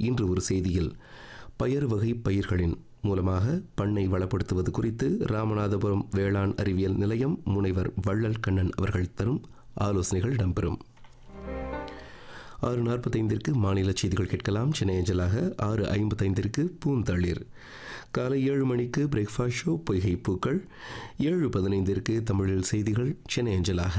இன்று ஒரு செய்தியில் பயறு வகை பயிர்களின் மூலமாக பண்ணை வளப்படுத்துவது குறித்து ராமநாதபுரம் வேளாண் அறிவியல் நிலையம் முனைவர் வள்ளல் கண்ணன் அவர்கள் தரும் ஆலோசனைகள் இடம்பெறும் ஆறு நாற்பத்தைந்திற்கு மாநில செய்திகள் கேட்கலாம் சென்னை அஞ்சலாக ஆறு ஐம்பத்தைந்திற்கு பூந்தளிர் காலை ஏழு மணிக்கு பிரேக்ஃபாஸ்ட் ஷோ பொய்கை பூக்கள் ஏழு பதினைந்திற்கு தமிழில் செய்திகள் சென்னை அஞ்சலாக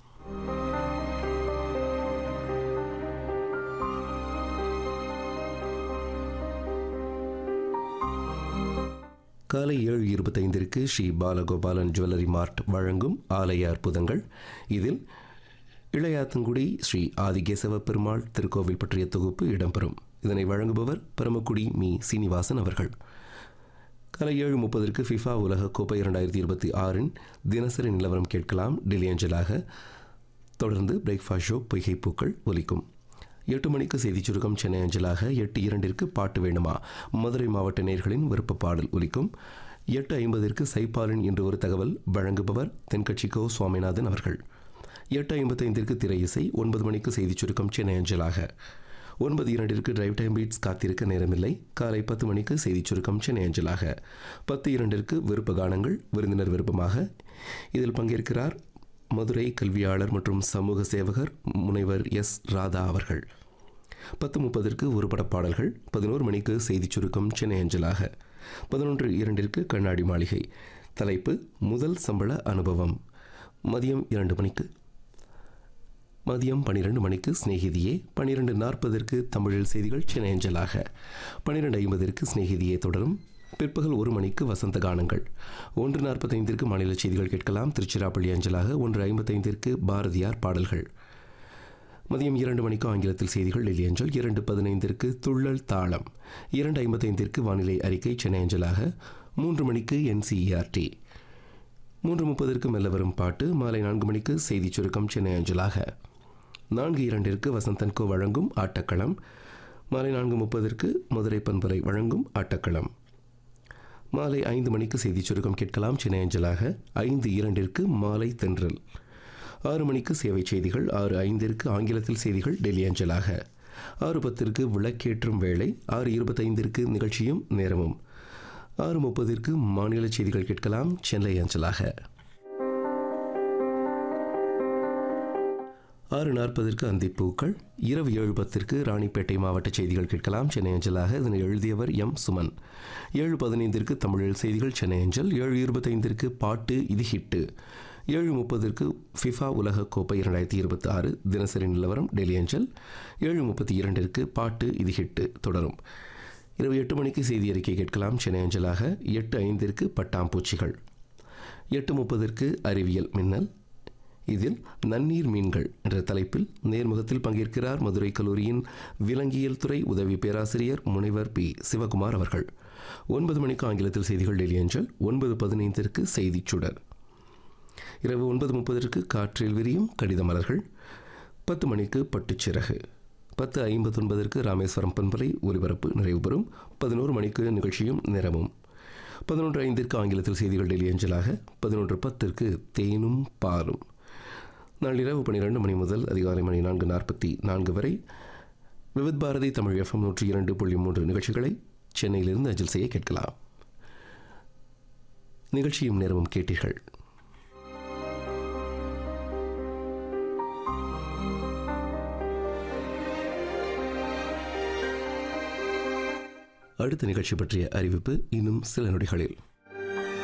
காலை ஏழு இருபத்தைந்திற்கு ஸ்ரீ பாலகோபாலன் ஜுவல்லரி மார்ட் வழங்கும் ஆலய அற்புதங்கள் இதில் இளையாத்தங்குடி ஸ்ரீ ஆதிகேசவ பெருமாள் திருக்கோவில் பற்றிய தொகுப்பு இடம்பெறும் இதனை வழங்குபவர் பரமக்குடி மீ சீனிவாசன் அவர்கள் காலை ஏழு முப்பதற்கு ஃபிஃபா உலக கோப்பை இரண்டாயிரத்தி இருபத்தி ஆறின் தினசரி நிலவரம் கேட்கலாம் டெல்லி அஞ்சலாக தொடர்ந்து பிரேக்ஃபாஸ்ட் ஷோ பொய்கை பூக்கள் ஒலிக்கும் எட்டு மணிக்கு செய்திச் சுருக்கம் சென்னை அஞ்சலாக எட்டு இரண்டிற்கு பாட்டு வேணுமா மதுரை மாவட்ட நேர்களின் விருப்ப பாடல் ஒலிக்கும் எட்டு ஐம்பதிற்கு சைப்பாலின் என்று ஒரு தகவல் வழங்குபவர் தென்கட்சிக்கோ சுவாமிநாதன் அவர்கள் எட்டு ஐம்பத்தைந்திற்கு திரை இசை ஒன்பது மணிக்கு செய்திச் சுருக்கம் சென்னை அஞ்சலாக ஒன்பது இரண்டிற்கு டிரைவ் டைம் பீட்ஸ் காத்திருக்க நேரமில்லை காலை பத்து மணிக்கு செய்திச் சுருக்கம் சென்னை அஞ்சலாக பத்து இரண்டிற்கு விருப்ப கானங்கள் விருந்தினர் விருப்பமாக இதில் பங்கேற்கிறார் மதுரை கல்வியாளர் மற்றும் சமூக சேவகர் முனைவர் எஸ் ராதா அவர்கள் பத்து முப்பதற்கு ஒரு பாடல்கள் பதினோரு மணிக்கு செய்திச் சுருக்கம் சென்னை அஞ்சலாக பதினொன்று இரண்டிற்கு கண்ணாடி மாளிகை தலைப்பு முதல் சம்பள அனுபவம் மதியம் இரண்டு மணிக்கு மதியம் பன்னிரெண்டு மணிக்கு சிநேகிதியே பன்னிரெண்டு நாற்பதற்கு தமிழில் செய்திகள் சென்னை அஞ்சலாக பன்னிரெண்டு ஐம்பதற்கு சிநேகிதியே தொடரும் பிற்பகல் ஒரு மணிக்கு வசந்த கானங்கள் ஒன்று நாற்பத்தைந்திற்கு மாநில செய்திகள் கேட்கலாம் திருச்சிராப்பள்ளி அஞ்சலாக ஒன்று ஐம்பத்தைந்திற்கு பாரதியார் பாடல்கள் மதியம் இரண்டு மணிக்கு ஆங்கிலத்தில் செய்திகள் டெல்லி அஞ்சல் இரண்டு பதினைந்திற்கு துள்ளல் தாளம் இரண்டு ஐம்பத்தைந்திற்கு வானிலை அறிக்கை சென்னை அஞ்சலாக மூன்று மணிக்கு என்சிஇஆர்டி மூன்று முப்பதற்கு மெல்ல வரும் பாட்டு மாலை நான்கு மணிக்கு செய்திச் சுருக்கம் சென்னை அஞ்சலாக நான்கு இரண்டிற்கு வசந்தன்கோ வழங்கும் ஆட்டக்களம் மாலை நான்கு முப்பதற்கு மதுரை பண்பலை வழங்கும் ஆட்டக்களம் மாலை ஐந்து மணிக்கு செய்திச் சுருக்கம் கேட்கலாம் சென்னை அஞ்சலாக ஐந்து இரண்டிற்கு மாலை தென்றல் ஆறு மணிக்கு சேவை செய்திகள் ஆறு ஐந்திற்கு ஆங்கிலத்தில் செய்திகள் டெல்லி அஞ்சலாக ஆறு பத்திற்கு விளக்கேற்றும் வேளை ஆறு இருபத்தைந்திற்கு நிகழ்ச்சியும் நேரமும் ஆறு முப்பதிற்கு மாநில செய்திகள் கேட்கலாம் சென்னை அஞ்சலாக ஆறு நாற்பதற்கு அந்திப்பூக்கள் இரவு ஏழு பத்திற்கு ராணிப்பேட்டை மாவட்ட செய்திகள் கேட்கலாம் சென்னை அஞ்சலாக இதனை எழுதியவர் எம் சுமன் ஏழு பதினைந்திற்கு தமிழில் செய்திகள் சென்னை அஞ்சல் ஏழு இருபத்தைந்திற்கு பாட்டு இது ஹிட்டு ஏழு முப்பதற்கு ஃபிஃபா உலக கோப்பை இரண்டாயிரத்தி இருபத்தி ஆறு தினசரி நிலவரம் டெல்லி அஞ்சல் ஏழு முப்பத்தி இரண்டிற்கு பாட்டு இது ஹிட்டு தொடரும் இரவு எட்டு மணிக்கு செய்தி அறிக்கை கேட்கலாம் சென்னை அஞ்சலாக எட்டு ஐந்திற்கு பட்டாம்பூச்சிகள் எட்டு முப்பதற்கு அறிவியல் மின்னல் இதில் நன்னீர் மீன்கள் என்ற தலைப்பில் நேர்முகத்தில் பங்கேற்கிறார் மதுரை கல்லூரியின் விலங்கியல் துறை உதவி பேராசிரியர் முனைவர் பி சிவகுமார் அவர்கள் ஒன்பது மணிக்கு ஆங்கிலத்தில் செய்திகள் டெல்லி அஞ்சல் ஒன்பது பதினைந்திற்கு செய்திச் சுடர் இரவு ஒன்பது முப்பதற்கு காற்றில் விரியும் கடித மலர்கள் பத்து மணிக்கு பட்டுச்சிறகு பத்து ஐம்பத்தொன்பதற்கு ராமேஸ்வரம் பண்பலை ஒலிபரப்பு நிறைவு பெறும் பதினோரு மணிக்கு நிகழ்ச்சியும் நிறமும் பதினொன்று ஐந்திற்கு ஆங்கிலத்தில் செய்திகள் டெல்லி அஞ்சலாக பதினொன்று பத்திற்கு தேனும் பாலும் நாளிரவு பன்னிரெண்டு மணி முதல் அதிகாலை மணி நான்கு நாற்பத்தி நான்கு வரை விவித் பாரதி தமிழ் எஃப்எம் நூற்றி இரண்டு புள்ளி மூன்று நிகழ்ச்சிகளை சென்னையிலிருந்து அஞ்சல் செய்ய கேட்கலாம் நிகழ்ச்சியும் நேரமும் கேட்டீர்கள் அடுத்த நிகழ்ச்சி பற்றிய அறிவிப்பு இன்னும் சில நொடிகளில்